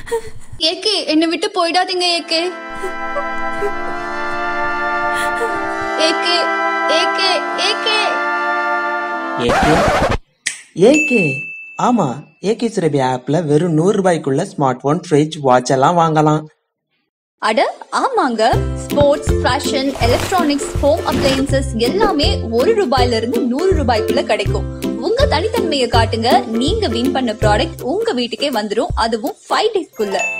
AK என்னை விட்டு போயிடாதீங்க AK AK AK AK AK AK ஆமா ஏகே சுரபி ஆப்ல வெறும் நூறு ரூபாய்க்குள்ள ஸ்மார்ட் போன் ஃப்ரிட்ஜ் வாட்ச் எல்லாம் வாங்கலாம் அட ஆமாங்க sports fashion electronics home appliances எல்லாமே ஒரு ரூபாயில இருந்து நூறு ரூபாய்க்குள்ள கிடைக்கும் உங்க தனித்தன்மையை காட்டுங்க நீங்க வின் பண்ண ப்ராடக்ட் உங்க வீட்டுக்கே வந்துரும் அதுவும் ஃபைவ் டேஸ்க்குள்ள